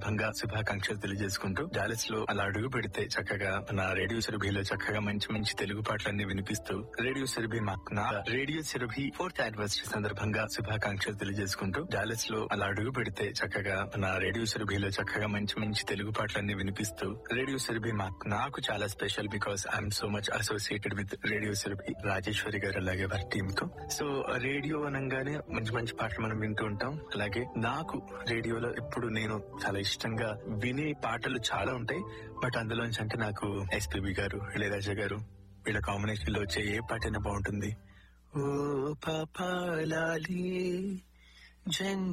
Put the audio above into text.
సందర్భంగా శుభాకాంక్షలు తెలియజేసుకుంటూ డాలస్ లో అలా అడుగు పెడితే చక్కగా నా రేడియో సురభిలో చక్కగా మంచి మంచి తెలుగు పాటలన్నీ వినిపిస్తూ రేడియో సురభి మాకు నా రేడియో సురభి ఫోర్త్ యానివర్సరీ సందర్భంగా శుభాకాంక్షలు తెలియజేసుకుంటూ డాలస్ లో అలా అడుగు పెడితే చక్కగా నా రేడియో సురభిలో చక్కగా మంచి మంచి తెలుగు పాటలన్నీ వినిపిస్తూ రేడియో సురభి మాకు నాకు చాలా special because I'm so much associated with radio Surabhi Rajeshwari garu అలాగే వారి టీమ్ తో సో రేడియో అనగానే మంచి మంచి పాటలు మనం వింటూ ఉంటాం అలాగే నాకు రేడియోలో ఎప్పుడు నేను చాలా ఇష్టంగా వినే పాటలు చాలా ఉంటాయి బట్ అందులోంచి అంటే నాకు ఎస్పీబి గారు ఇళయరాజా గారు వీళ్ళ కాంబినేషన్ లో వచ్చే ఏ పాట అయినా బాగుంటుంది ఓ పాపాలి జన్